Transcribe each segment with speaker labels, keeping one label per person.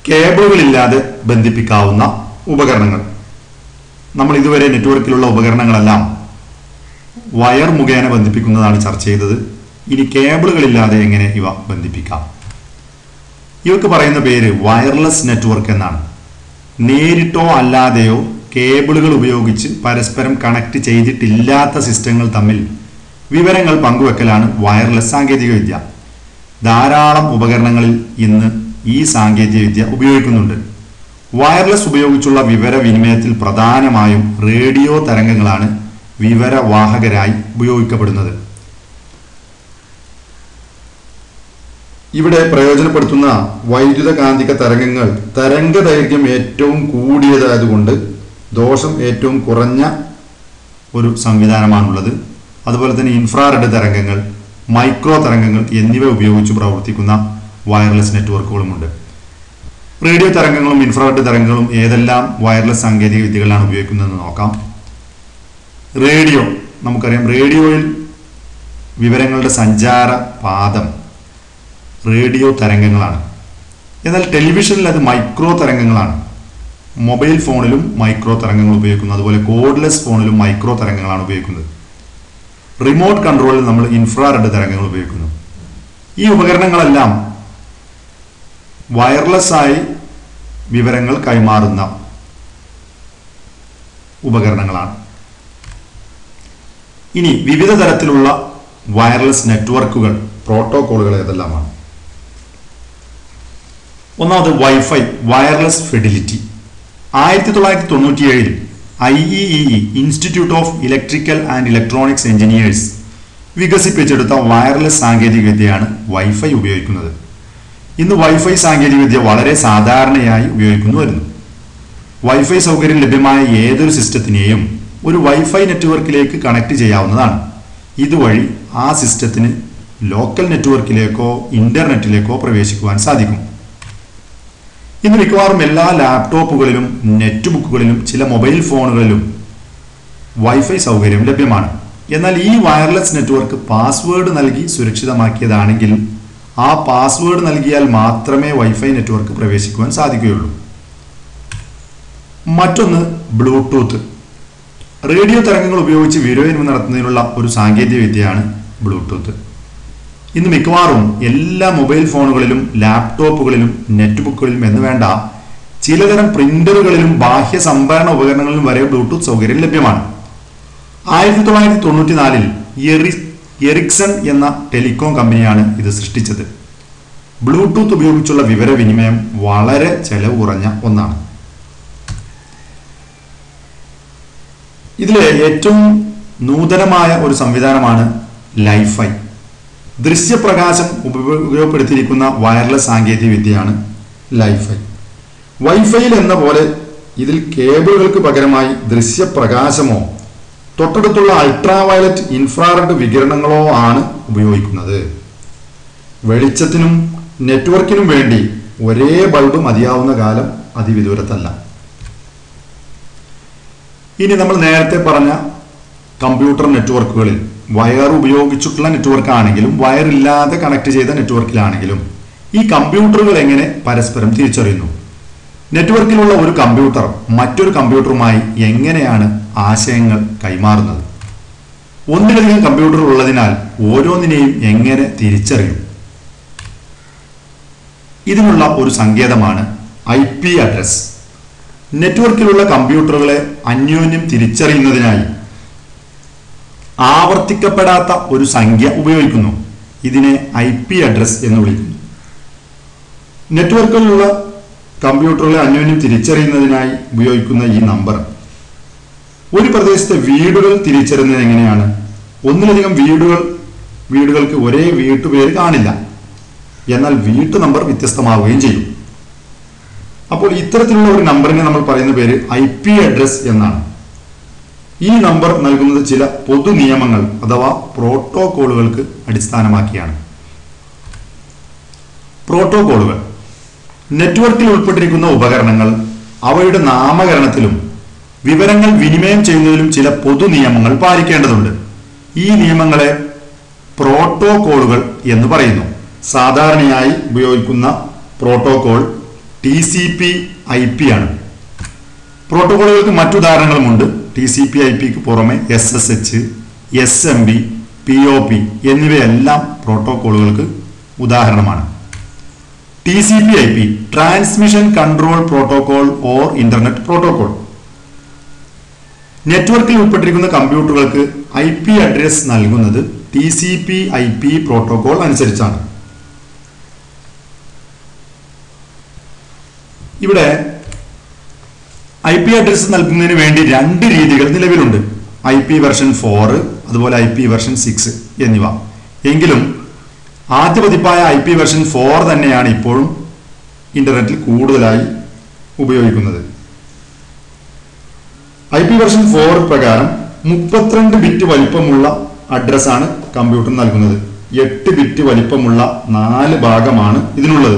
Speaker 1: കേബിളുകളില്ലാതെ ബന്ധിപ്പിക്കാവുന്ന ഉപകരണങ്ങൾ നമ്മൾ ഇതുവരെ നെറ്റ്വർക്കിലുള്ള ഉപകരണങ്ങളെല്ലാം വയർ മുഖേന ബന്ധിപ്പിക്കുന്നതാണ് ചർച്ച ചെയ്തത് ഇനി കേബിളുകളില്ലാതെ എങ്ങനെ ഇവ ബന്ധിപ്പിക്കാം ഇവക്ക് പറയുന്ന പേര് വയർലെസ് നെറ്റ്വർക്ക് എന്നാണ് നേരിട്ടോ അല്ലാതെയോ കേബിളുകൾ ഉപയോഗിച്ച് പരസ്പരം കണക്ട് ചെയ്തിട്ടില്ലാത്ത സിസ്റ്റങ്ങൾ തമ്മിൽ വിവരങ്ങൾ പങ്കുവെക്കലാണ് വയർലെസ് സാങ്കേതികവിദ്യ ധാരാളം ഉപകരണങ്ങളിൽ ഇന്ന് ഈ സാങ്കേതികവിദ്യ ഉപയോഗിക്കുന്നുണ്ട് വയർലെസ് ഉപയോഗിച്ചുള്ള വിവരവിനിമയത്തിൽ പ്രധാനമായും റേഡിയോ തരംഗങ്ങളാണ് വിവരവാഹകരായി ഉപയോഗിക്കപ്പെടുന്നത് ഇവിടെ പ്രയോജനപ്പെടുത്തുന്ന വൈദ്യുത കാന്തിക തരംഗങ്ങൾ തരംഗ ദൈർഘ്യം ഏറ്റവും കൂടിയതായതുകൊണ്ട് ദോഷം ഏറ്റവും കുറഞ്ഞ ഒരു സംവിധാനമാണുള്ളത് അതുപോലെ തന്നെ ഇൻഫ്രാറെഡ് തരംഗങ്ങൾ മൈക്രോ തരംഗങ്ങൾ എന്നിവ ഉപയോഗിച്ച് പ്രവർത്തിക്കുന്ന വയർലെസ് നെറ്റ്വർക്കുകളുമുണ്ട് റേഡിയോ തരംഗങ്ങളും ഇൻഫ്രാറെഡ് തരംഗങ്ങളും ഏതെല്ലാം വയർലെസ് സാങ്കേതിക വിദ്യകളാണ് ഉപയോഗിക്കുന്നതെന്ന് നോക്കാം റേഡിയോ നമുക്കറിയാം റേഡിയോയിൽ വിവരങ്ങളുടെ സഞ്ചാര പാദം റേഡിയോ തരംഗങ്ങളാണ് എന്നാൽ ടെലിവിഷനിൽ അത് മൈക്രോ തരംഗങ്ങളാണ് മൊബൈൽ ഫോണിലും മൈക്രോ തരംഗങ്ങൾ ഉപയോഗിക്കുന്നു അതുപോലെ കോഡ്ലെസ് ഫോണിലും മൈക്രോ തരംഗങ്ങളാണ് ഉപയോഗിക്കുന്നത് റിമോട്ട് കൺട്രോളിൽ നമ്മൾ ഇൻഫ്രാറെഡ് തരംഗങ്ങൾ ഉപയോഗിക്കുന്നു ഈ ഉപകരണങ്ങളെല്ലാം വയർലെസ് ആയി വിവരങ്ങൾ കൈമാറുന്ന ഉപകരണങ്ങളാണ് ഇനി വിവിധ തരത്തിലുള്ള വയർലെസ് നെറ്റ്വർക്കുകൾ പ്രോട്ടോകോളുകൾ ഏതെല്ലാമാണ് ഒന്നാമത് വൈഫൈ വയർലെസ് ഫെഡിലിറ്റി ആയിരത്തി തൊള്ളായിരത്തി തൊണ്ണൂറ്റിയേഴിൽ I E E institute of electrical and electronics engineers വികസിപ്പിച്ചെടുത്ത വയർലെസ് സാങ്കേതികവിദ്യയാണ് വൈഫൈ ഉപയോഗിക്കുന്നത് ഇന്ന് വൈഫൈ സാങ്കേതികവിദ്യ വളരെ സാധാരണയായി ഉപയോഗിക്കുന്നു വരുന്നു വൈഫൈ സൗകര്യം ലഭ്യമായ ഏതൊരു സിസ്റ്റത്തിനെയും ഒരു വൈഫൈ നെറ്റ്വർക്കിലേക്ക് കണക്ട് ചെയ്യാവുന്നതാണ് ഇതുവഴി ആ സിസ്റ്റത്തിന് ലോക്കൽ നെറ്റ്വർക്കിലേക്കോ ഇന്റർനെറ്റിലേക്കോ പ്രവേശിക്കുവാൻ സാധിക്കും ഇന്ന് മിക്കവാറും എല്ലാ ലാപ്ടോപ്പുകളിലും നെറ്റ് ബുക്കുകളിലും ചില മൊബൈൽ ഫോണുകളിലും വൈഫൈ സൗകര്യം ലഭ്യമാണ് എന്നാൽ ഈ വയർലെസ് നെറ്റ്വർക്ക് പാസ്വേഡ് നൽകി സുരക്ഷിതമാക്കിയതാണെങ്കിൽ ആ പാസ്വേഡ് നൽകിയാൽ മാത്രമേ വൈഫൈ നെറ്റ്വർക്ക് പ്രവേശിക്കുവാൻ സാധിക്കുകയുള്ളൂ മറ്റൊന്ന് ബ്ലൂടൂത്ത് റേഡിയോ തരംഗങ്ങൾ ഉപയോഗിച്ച് വിവരവിനിമയം നടത്തുന്നതിനുള്ള ഒരു സാങ്കേതിക വിദ്യയാണ് ബ്ലൂടൂത്ത് ഇന്ന് മിക്കവാറും എല്ലാ മൊബൈൽ ഫോണുകളിലും ലാപ്ടോപ്പുകളിലും നെറ്റ് ബുക്കുകളിലും എന്ന് വേണ്ട ചിലതരം പ്രിന്ററുകളിലും ബാഹ്യ സംഭരണ ഉപകരണങ്ങളിലും വരെ ബ്ലൂടൂത്ത് സൗകര്യം ലഭ്യമാണ് ആയിരത്തി തൊള്ളായിരത്തി തൊണ്ണൂറ്റിനാലിൽ എറി എറിക്സൺ എന്ന ടെലികോം കമ്പനിയാണ് ഇത് സൃഷ്ടിച്ചത് ബ്ലൂടൂത്ത് ഉപയോഗിച്ചുള്ള വിവരവിനിമയം വളരെ ചെലവ് കുറഞ്ഞ ഒന്നാണ് ഇതിലെ ഏറ്റവും നൂതനമായ ഒരു സംവിധാനമാണ് ലൈഫൈ ദൃശ്യപ്രകാശം ഉപയോഗപ്പെടുത്തിയിരിക്കുന്ന വയർലെസ് സാങ്കേതിക വിദ്യയാണ് ലൈഫൈ വൈഫൈയിൽ എന്ന പോലെ ഇതിൽ കേബിളുകൾക്ക് പകരമായി ദൃശ്യപ്രകാശമോ തൊട്ടടുത്തുള്ള അൾട്രാവയലറ്റ് ഇൻഫ്രാറെഡ് വികിരണങ്ങളോ ആണ് ഉപയോഗിക്കുന്നത് വെളിച്ചത്തിനും നെറ്റ്വർക്കിനും വേണ്ടി ഒരേ ബൾബ് മതിയാവുന്ന കാലം അതിവിദൂരത്തല്ല ഇനി നമ്മൾ നേരത്തെ പറഞ്ഞ കമ്പ്യൂട്ടർ നെറ്റ്വർക്കുകളിൽ വയർ ഉപയോഗിച്ചിട്ടുള്ള നെറ്റ്വർക്ക് ആണെങ്കിലും വയറില്ലാതെ കണക്ട് ചെയ്ത നെറ്റ്വർക്കിലാണെങ്കിലും ഈ കമ്പ്യൂട്ടറുകൾ എങ്ങനെ പരസ്പരം തിരിച്ചറിയുന്നു നെറ്റ്വർക്കിലുള്ള ഒരു കമ്പ്യൂട്ടർ മറ്റൊരു കമ്പ്യൂട്ടറുമായി എങ്ങനെയാണ് ആശയങ്ങൾ കൈമാറുന്നത് ഒന്നിലധികം കമ്പ്യൂട്ടർ ഉള്ളതിനാൽ ഓരോന്നിനെയും എങ്ങനെ തിരിച്ചറിയും ഇതിനുള്ള ഒരു സങ്കേതമാണ് ഐ പി അഡ്രസ് നെറ്റ്വർക്കിലുള്ള കമ്പ്യൂട്ടറുകളെ അന്യോന്യം തിരിച്ചറിയുന്നതിനായി ആവർത്തിക്കപ്പെടാത്ത ഒരു സംഖ്യ ഉപയോഗിക്കുന്നു ഇതിനെ ഐ പി അഡ്രസ് എന്ന് വിളിക്കുന്നു നെറ്റ്വർക്കിലുള്ള കമ്പ്യൂട്ടറുകളെ അന്യോന്യം തിരിച്ചറിയുന്നതിനായി ഉപയോഗിക്കുന്ന ഈ നമ്പർ ഒരു പ്രദേശത്തെ വീടുകൾ തിരിച്ചറിയുന്നത് എങ്ങനെയാണ് ഒന്നിലധികം വീടുകൾ വീടുകൾക്ക് ഒരേ വീട്ടുപേര് കാണില്ല എന്നാൽ വീട്ടു നമ്പർ വ്യത്യസ്തമാവുകയും ചെയ്യും അപ്പോൾ ഇത്തരത്തിലുള്ള ഒരു നമ്പറിനെ നമ്മൾ പറയുന്ന പേര് ഐ പി അഡ്രസ് എന്നാണ് ഈ നമ്പർ നൽകുന്നത് ചില പൊതു നിയമങ്ങൾ അഥവാ പ്രോട്ടോകോളുകൾക്ക് അടിസ്ഥാനമാക്കിയാണ് പ്രോട്ടോകോളുകൾ നെറ്റ്വർക്കിൽ ഉൾപ്പെട്ടിരിക്കുന്ന ഉപകരണങ്ങൾ അവയുടെ നാമകരണത്തിലും വിവരങ്ങൾ വിനിമയം ചെയ്യുന്നതിലും ചില പൊതു നിയമങ്ങൾ പാലിക്കേണ്ടതുണ്ട് ഈ നിയമങ്ങളെ പ്രോട്ടോകോളുകൾ എന്ന് പറയുന്നു സാധാരണയായി ഉപയോഗിക്കുന്ന protocol T C P I P ആണ് പ്രോട്ടോകോളുകൾക്ക് മറ്റുദാഹരണങ്ങളുമുണ്ട് ടി സി പി ഐ പിക്ക് പുറമെ S S H S M B P O P എന്നിവയെല്ലാം പ്രോട്ടോകോളുകൾക്ക് ഉദാഹരണമാണ് T C P I P transmission control protocol or internet protocol നെറ്റ്വർക്കിൽ ഉൾപ്പെട്ടിരിക്കുന്ന കമ്പ്യൂട്ടറുകൾക്ക് ഐ പി അഡ്രസ് നൽകുന്നത് T C P I P protocol അനുസരിച്ചാണ് ഇവിടെ ഐ പി അഡ്രസ് നൽകുന്നതിന് വേണ്ടി രണ്ട് രീതികൾ നിലവിലുണ്ട് ഐ പി വെർഷൻ ഫോർ അതുപോലെ ഐ പി വെർഷൻ സിക്സ് എന്നിവ എങ്കിലും ആദ്യ പതിപ്പായ ഐ പി വെർഷൻ ഫോർ തന്നെയാണ് ഇപ്പോഴും ഇന്റർനെറ്റിൽ കൂടുതലായി ഉപയോഗിക്കുന്നത് ഐ പി വെർഷൻ ഫോർ പ്രകാരം മുപ്പത്തിരണ്ട് ബിറ്റ് വലിപ്പമുള്ള അഡ്രസ്സാണ് കമ്പ്യൂട്ടർ നൽകുന്നത് എട്ട് ബിറ്റ് വലിപ്പമുള്ള നാല് ഭാഗമാണ് ഇതിനുള്ളത്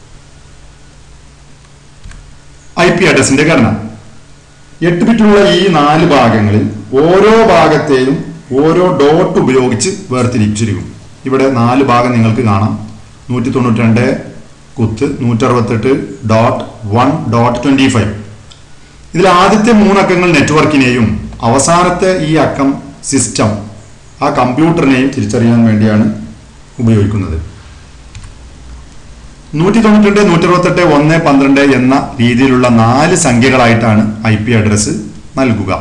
Speaker 1: ഐ പി അഡ്രസിന്റെ ഘടന എട്ട് ബിറ്റുള്ള ഈ നാല് ഭാഗങ്ങളിൽ ഓരോ ഭാഗത്തെയും ഓരോ ഡോട്ട് ഉപയോഗിച്ച് വേർതിരിച്ചിരിക്കും ഇവിടെ നാല് ഭാഗം നിങ്ങൾക്ക് കാണാം നൂറ്റി തൊണ്ണൂറ്റി രണ്ട് കുത്ത് നൂറ്ററുപത്തെട്ട് dot one dot twenty five ഇതിൽ ആദ്യത്തെ മൂന്നക്കങ്ങൾ നെറ്റ്വർക്കിനെയും അവസാനത്തെ ഈ അക്കം സിസ്റ്റം ആ കമ്പ്യൂട്ടറിനെയും തിരിച്ചറിയാൻ വേണ്ടിയാണ് ഉപയോഗിക്കുന്നത് നൂറ്റി തൊണ്ണൂറ്റി രണ്ട് നൂറ്റി അറുപത്തെട്ട് ഒന്ന് പന്ത്രണ്ട് എന്ന രീതിയിലുള്ള നാല് സംഖ്യകളായിട്ടാണ് ഐ പി അഡ്രസ് നൽകുക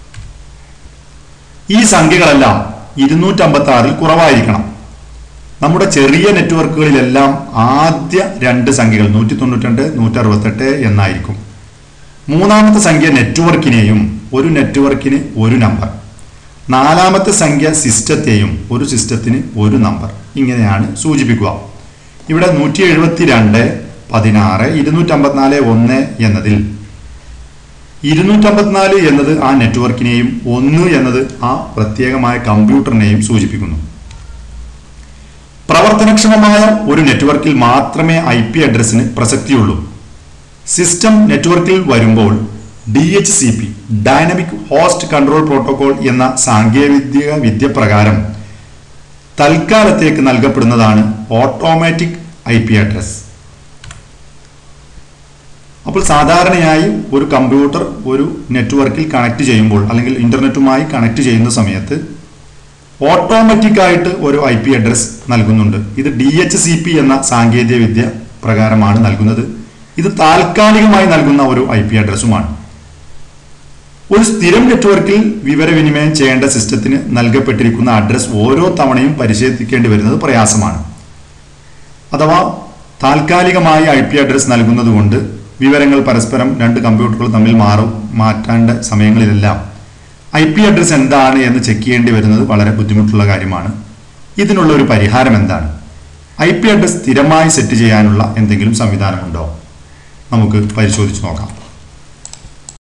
Speaker 1: ഈ സംഖ്യകളെല്ലാം ഇരുന്നൂറ്റമ്പത്തി ആറിൽ കുറവായിരിക്കണം നമ്മുടെ ചെറിയ നെറ്റ്വർക്കുകളിലെല്ലാം ആദ്യ രണ്ട് സംഖ്യകൾ നൂറ്റി തൊണ്ണൂറ്റി രണ്ട് നൂറ്റി അറുപത്തെട്ട് എന്നായിരിക്കും മൂന്നാമത്തെ സംഖ്യ നെറ്റ്വർക്കിനെയും ഒരു നെറ്റ്വർക്കിന് ഒരു നമ്പർ നാലാമത്തെ സംഖ്യ സിസ്റ്റത്തെയും ഒരു സിസ്റ്റത്തിന് ഒരു നമ്പർ ഇങ്ങനെയാണ് സൂചിപ്പിക്കുക ഇവിടെ നൂറ്റി എഴുപത്തി രണ്ട് പതിനാറ് ഇരുന്നൂറ്റമ്പത്തിനാല് ഒന്ന് എന്നതിൽ ഇരുന്നൂറ്റമ്പത്തിനാല് എന്നത് ആ നെറ്റ്വർക്കിനെയും ഒന്ന് എന്നത് ആ പ്രത്യേകമായ കമ്പ്യൂട്ടറിനെയും സൂചിപ്പിക്കുന്നു പ്രവർത്തനക്ഷമമായ ഒരു നെറ്റ്വർക്കിൽ മാത്രമേ ഐ പി അഡ്രസ്സിന് പ്രസക്തിയുള്ളൂ സിസ്റ്റം നെറ്റ്വർക്കിൽ വരുമ്പോൾ D H C P dynamic host control protocol എന്ന സാങ്കേതിക വിദ്യ പ്രകാരം തൽക്കാലത്തേക്ക് നൽകപ്പെടുന്നതാണ് ഓട്ടോമാറ്റിക് ഐ പി അഡ്രസ് അപ്പോൾ സാധാരണയായി ഒരു കമ്പ്യൂട്ടർ ഒരു നെറ്റ്വർക്കിൽ കണക്ട് ചെയ്യുമ്പോൾ അല്ലെങ്കിൽ ഇന്റർനെറ്റുമായി കണക്ട് ചെയ്യുന്ന സമയത്ത് ഓട്ടോമാറ്റിക് ആയിട്ട് ഒരു ഐ പി അഡ്രസ് നൽകുന്നുണ്ട് ഇത് ഡി എച്ച് സി പി എന്ന സാങ്കേതിക വിദ്യ പ്രകാരമാണ് നൽകുന്നത് ഇത് താൽക്കാലികമായി നൽകുന്ന ഒരു ഐ പി അഡ്രസ്സുമാണ് ഒരു സ്ഥിരം നെറ്റ്വർക്കിൽ വിവരവിനിമയം ചെയ്യേണ്ട സിസ്റ്റത്തിന് നൽകപ്പെട്ടിരിക്കുന്ന അഡ്രസ് ഓരോ തവണയും പരിശോധിക്കേണ്ടി വരുന്നത് പ്രയാസമാണ് അഥവാ താൽക്കാലികമായി ഐ പി അഡ്രസ് നൽകുന്നത് കൊണ്ട് വിവരങ്ങൾ പരസ്പരം രണ്ട് കമ്പ്യൂട്ടറുകൾ തമ്മിൽ മാറും മാറ്റേണ്ട സമയങ്ങളിലെല്ലാം ഐ പി അഡ്രസ് എന്താണ് എന്ന് ചെക്ക് ചെയ്യേണ്ടി വരുന്നത് വളരെ ബുദ്ധിമുട്ടുള്ള കാര്യമാണ് ഇതിനുള്ള ഒരു പരിഹാരം എന്താണ് ഐ പി അഡ്രസ് സ്ഥിരമായി സെറ്റ് ചെയ്യാനുള്ള എന്തെങ്കിലും സംവിധാനമുണ്ടോ നമുക്ക് പരിശോധിച്ച് നോക്കാം